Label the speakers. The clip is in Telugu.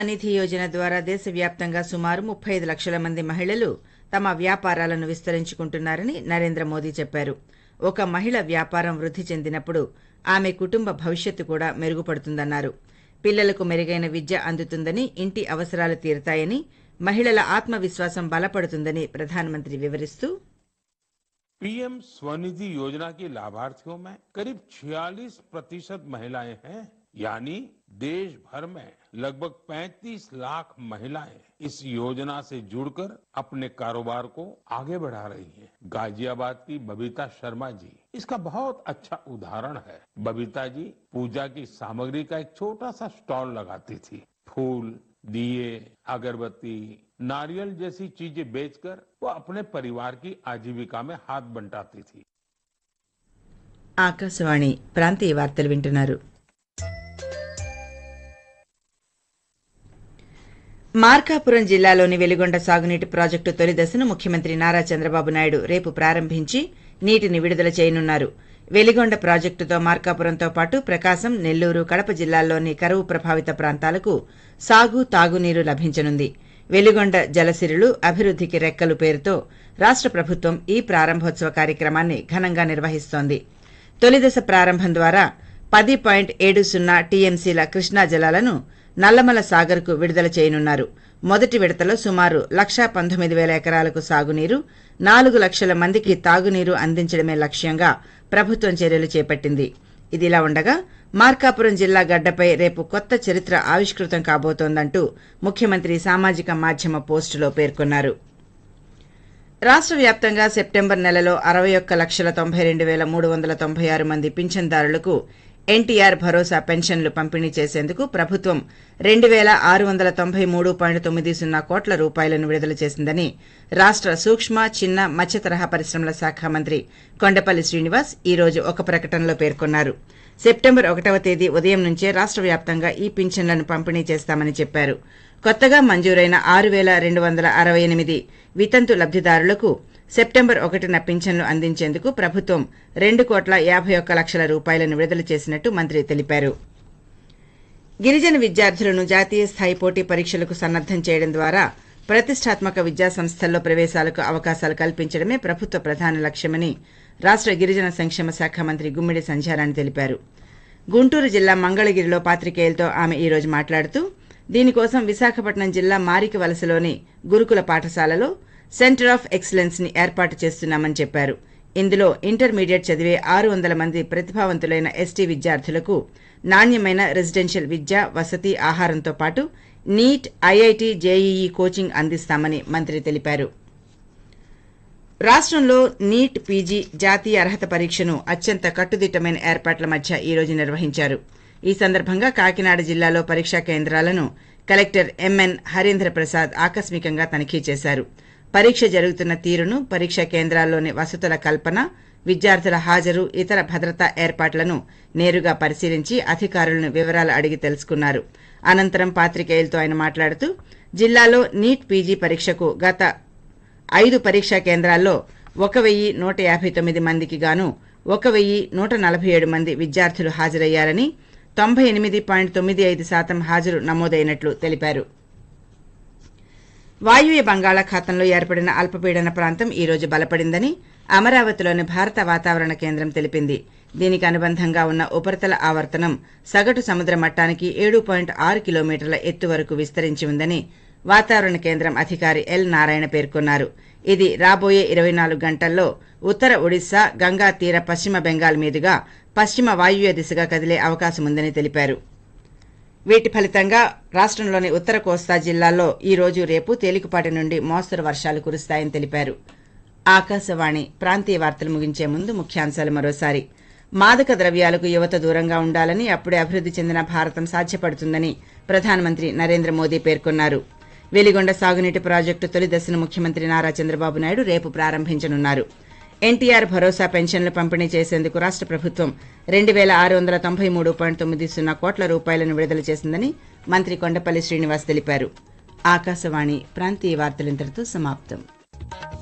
Speaker 1: నిధి యోజన ద్వారా దేశవ్యాప్తంగా సుమారు ముప్పై ఐదు లక్షల మంది మహిళలు తమ వ్యాపారాలను విస్తరించుకుంటున్నారని నరేంద్ర మోదీ చెప్పారు ఒక మహిళ వ్యాపారం వృద్ధి చెందినప్పుడు ఆమె కుటుంబ భవిష్యత్తు కూడా మెరుగుపడుతుందన్నారు పిల్లలకు మెరుగైన విద్య అందుతుందని ఇంటి అవసరాలు తీరతాయని మహిళల ఆత్మవిశ్వాసం బలపడుతుందని ప్రధానమంత్రి వివరిస్తూ
Speaker 2: पीएम स्वनिधि योजना की लाभार्थियों में करीब 46 प्रतिशत महिलाएं हैं यानी देश भर में लगभग 35 लाख महिलाएं इस योजना से जुड़कर अपने कारोबार को आगे बढ़ा रही हैं। गाजियाबाद की बबीता शर्मा जी इसका बहुत अच्छा उदाहरण है बबीता जी पूजा की सामग्री का एक छोटा सा स्टॉल लगाती थी फूल दिए अगरबत्ती नारियल जैसी चीजें बेचकर वो अपने परिवार की आजीविका में हाथ बंटाती थी
Speaker 1: ఆకాశవాణి ప్రాంతీయ వార్తలు వింటున్నారు మార్కాపురం జిల్లాలోని వెలిగొండ సాగునీటి ప్రాజెక్టు తొలి దశను ముఖ్యమంత్రి నారా చంద్రబాబు నాయుడు రేపు ప్రారంభించి నీటిని విడుదల చేయనున్నారు వెలిగొండ ప్రాజెక్టుతో మార్కాపురంతో పాటు ప్రకాశం నెల్లూరు కడప జిల్లాల్లోని కరువు ప్రభావిత ప్రాంతాలకు సాగు తాగునీరు లభించనుంది వెలిగొండ జలసిరులు అభివృద్ధికి రెక్కలు పేరుతో రాష్ట ప్రభుత్వం ఈ ప్రారంభోత్సవ కార్యక్రమాన్ని ఘనంగా నిర్వహిస్తోంది తొలిదశ ప్రారంభం ద్వారా పది పాయింట్ ఏడు సున్నా టీఎంసీల కృష్ణా జలాలను నల్లమల సాగర్కు విడుదల చేయనున్నారు మొదటి విడతలో సుమారు లక్షా పంతొమ్మిది వేల ఎకరాలకు సాగునీరు నాలుగు లక్షల మందికి తాగునీరు అందించడమే లక్ష్యంగా ప్రభుత్వం చర్యలు చేపట్టింది ఇదిలా ఉండగా మార్కాపురం జిల్లా గడ్డపై రేపు కొత్త చరిత్ర ఆవిష్కృతం కాబోతోందంటూ ముఖ్యమంత్రి సామాజిక మాధ్యమ పోస్టులో పేర్కొన్నారు రాష్ట్ర వ్యాప్తంగా సెప్టెంబర్ నెలలో అరవై ఒక్క లక్షల తొంభై రెండు వేల మూడు వందల తొంభై ఆరు మంది పింఛన్దారులకు ఎన్టీఆర్ భరోసా పెన్షన్లు పంపిణీ చేసేందుకు ప్రభుత్వం రెండు వేల ఆరు వందల తొంభై మూడు పాయింట్ తొమ్మిది సున్నా కోట్ల రూపాయలను విడుదల చేసిందని రాష్ట్ర సూక్ష్మ చిన్న మత్స్య తరహా పరిశ్రమల శాఖ మంత్రి కొండపల్లి శ్రీనివాస్ ఈ రోజు ఒక ప్రకటనలో పేర్కొన్నారు సెప్టెంబర్ ఒకటవ తేదీ ఉదయం నుంచే రాష్ట్ర వ్యాప్తంగా ఈ పింఛన్లను పంపిణీ చేస్తామని చెప్పారు కొత్తగా మంజూరైన ఆరు వేల రెండు వందల అరవై ఎనిమిది వితంతు లబ్దిదారులకు సెప్టెంబర్ ఒకటిన పింఛన్లు అందించేందుకు ప్రభుత్వం రెండు కోట్ల యాభై ఒక్క లక్షల రూపాయలను విడుదల చేసినట్టు మంత్రి తెలిపారు గిరిజన విద్యార్థులను జాతీయ స్థాయి పోటీ పరీక్షలకు సన్నద్దం చేయడం ద్వారా ప్రతిష్టాత్మక విద్యా సంస్థల్లో ప్రవేశాలకు అవకాశాలు కల్పించడమే ప్రభుత్వ ప్రధాన లక్ష్యమని రాష్ట్ర గిరిజన సంక్షేమ శాఖ మంత్రి గుమ్మిడి సంధ్యారాణి తెలిపారు గుంటూరు జిల్లా మంగళగిరిలో పాత్రికేయులతో ఆమె ఈ రోజు మాట్లాడుతూ దీనికోసం విశాఖపట్నం జిల్లా మారిక వలసలోని గురుకుల పాఠశాలలో సెంటర్ ఆఫ్ ఎక్సలెన్స్ ని ఏర్పాటు చేస్తున్నామని చెప్పారు ఇందులో ఇంటర్మీడియట్ చదివే ఆరు వందల మంది ప్రతిభావంతులైన ఎస్టీ విద్యార్థులకు నాణ్యమైన రెసిడెన్షియల్ విద్య వసతి ఆహారంతో పాటు నీట్ ఐఐటి జేఈఈ కోచింగ్ అందిస్తామని మంత్రి తెలిపారు రాష్ట్రంలో నీట్ పీజీ జాతీయ అర్హత పరీక్షను అత్యంత కట్టుదిట్టమైన ఏర్పాట్ల మధ్య ఈ రోజు నిర్వహించారు ఈ సందర్భంగా కాకినాడ జిల్లాలో పరీక్షా కేంద్రాలను కలెక్టర్ ఎంఎన్ హరీంద్ర ప్రసాద్ ఆకస్మికంగా తనిఖీ చేశారు పరీక్ష జరుగుతున్న తీరును పరీక్షా కేంద్రాల్లోని వసతుల కల్పన విద్యార్థుల హాజరు ఇతర భద్రతా ఏర్పాట్లను నేరుగా పరిశీలించి అధికారులను వివరాలు అడిగి తెలుసుకున్నారు అనంతరం పాత్రికేయులతో ఆయన మాట్లాడుతూ జిల్లాలో నీట్ పీజీ పరీక్షకు గత ఐదు పరీక్షా కేంద్రాల్లో ఒక వెయ్యి నూట యాభై తొమ్మిది మందికి గాను ఒక వెయ్యి నూట నలభై ఏడు మంది విద్యార్థులు హాజరయ్యారని తొంభై ఎనిమిది పాయింట్ తొమ్మిది ఐదు శాతం హాజరు నమోదైనట్లు తెలిపారు వాయువ్య బంగాళాఖాతంలో ఏర్పడిన అల్పపీడన ప్రాంతం ఈ రోజు బలపడిందని అమరావతిలోని భారత వాతావరణ కేంద్రం తెలిపింది దీనికి అనుబంధంగా ఉన్న ఉపరితల ఆవర్తనం సగటు సముద్ర మట్టానికి ఏడు పాయింట్ ఆరు కిలోమీటర్ల ఎత్తు వరకు విస్తరించి ఉందని వాతావరణ కేంద్రం అధికారి ఎల్ నారాయణ పేర్కొన్నారు ఇది రాబోయే ఇరవై నాలుగు గంటల్లో ఉత్తర ఒడిశా గంగా తీర పశ్చిమ బెంగాల్ మీదుగా పశ్చిమ వాయువ్య దిశగా కదిలే అవకాశముందని తెలిపారు వీటి ఫలితంగా రాష్ట్రంలోని ఉత్తర కోస్తా జిల్లాల్లో ఈ రోజు రేపు తేలికపాటి నుండి మోస్తరు వర్షాలు కురుస్తాయని తెలిపారు ఆకాశవాణి ప్రాంతీయ వార్తలు ముగించే ముందు ముఖ్యాంశాలు మరోసారి మాదక ద్రవ్యాలకు యువత దూరంగా ఉండాలని అప్పుడే అభివృద్ది చెందిన భారతం సాధ్యపడుతుందని ప్రధానమంత్రి నరేంద్ర మోదీ పేర్కొన్నారు వెలిగొండ సాగునీటి ప్రాజెక్టు తొలి దశను ముఖ్యమంత్రి నారా చంద్రబాబు నాయుడు రేపు ప్రారంభించనున్నారు ఎన్టీఆర్ భరోసా పెన్షన్లు పంపిణీ చేసేందుకు రాష్ట్ర ప్రభుత్వం రెండు వేల ఆరు వందల తొంభై మూడు పాయింట్ తొమ్మిది సున్నా కోట్ల రూపాయలను విడుదల చేసిందని మంత్రి కొండపల్లి శ్రీనివాస్ తెలిపారు ఆకాశవాణి ప్రాంతీయ వార్తలు ఇంతటితో సమాప్తం